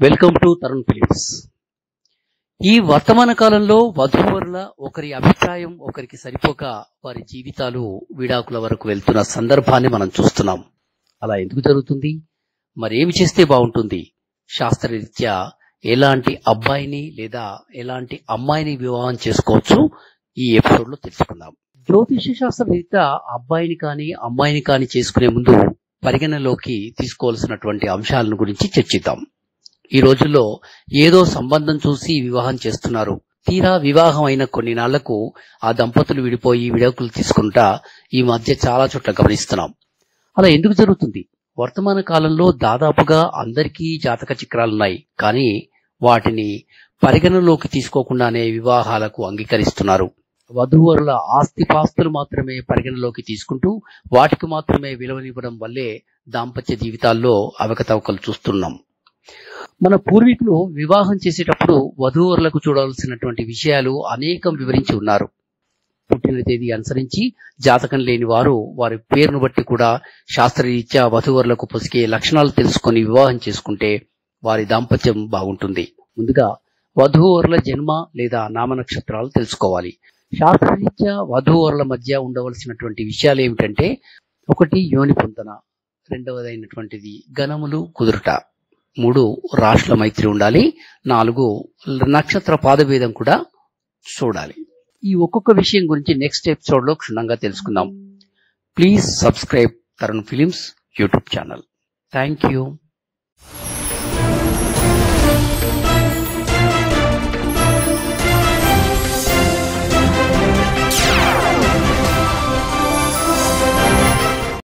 welcome to Tarun films ఈ వర్తమాన కాలంలో వధూవరుల ఒకరి అభిప్రాయం ఒకరికి సరిపోక వారి జీవితాలు విడాకుల వరకు వెళ్తున్న సందర్భాన్ని మనం చూస్తున్నాం అలా ఎందుకు జరుగుతుంది మరేమి చేస్తే బాగుంటుంది శాస్త్రరీత్యా ఎలాంటి అబ్బాయిని లేదా ఎలాంటి అమ్మాయిని వివాహం చేసుకోవచ్చు ఈ ఎపిసోడ్ లో తెలుసుకుందాం జ్యోతిష శాస్త్ర రీత్యా అబ్బాయిని కానీ అమ్మాయిని కానీ చేసుకునే ముందు పరిగణలోకి తీసుకోవాల్సినటువంటి అంశాలను గురించి చర్చిద్దాం ఈ రోజుల్లో ఏదో సంబంధం చూసి వివాహం చేస్తున్నారు తీరా వివాహం అయిన కొన్ని నాళ్లకు ఆ దంపతులు విడిపోయి విడాకులు తీసుకుంటా ఈ మధ్య చాలా చోట్ల గమనిస్తున్నాం అలా ఎందుకు జరుగుతుంది వర్తమాన కాలంలో దాదాపుగా అందరికీ జాతక చక్రాలున్నాయి కానీ వాటిని పరిగణలోకి తీసుకోకుండానే వివాహాలకు అంగీకరిస్తున్నారు వధూవరుల ఆస్తిపాస్తులు మాత్రమే పరిగణలోకి తీసుకుంటూ వాటికి మాత్రమే విలువనివ్వడం వల్లే దాంపత్య జీవితాల్లో అవకతవకలు చూస్తున్నాం మన పూర్వీకులు వివాహం చేసేటప్పుడు వధూవరులకు చూడాల్సినటువంటి విషయాలు అనేకం వివరించి ఉన్నారు పుట్టిన తేదీ అనుసరించి జాతకం లేని వారు వారి పేరును బట్టి కూడా శాస్త్రరీత్యా వధూవరులకు పొసికే లక్షణాలు తెలుసుకొని వివాహం చేసుకుంటే వారి దాంపత్యం బాగుంటుంది ముందుగా వధూవరుల జన్మ లేదా నామ నక్షత్రాలు తెలుసుకోవాలి శాస్త్రరీత్యా వధూవరుల మధ్య ఉండవలసినటువంటి విషయాలు ఏమిటంటే ఒకటి యోని పొందన రెండవదైనటువంటిది గణములు కుదురుట మూడు రాష్ట్ర మైత్రి ఉండాలి నాలుగు నక్షత్ర పాదభేదం కూడా చూడాలి ఈ ఒక్కొక్క విషయం గురించి నెక్స్ట్ ఎపిసోడ్ లో క్షుణ్ణంగా తెలుసుకుందాం please subscribe Tarun films YouTube channel thank you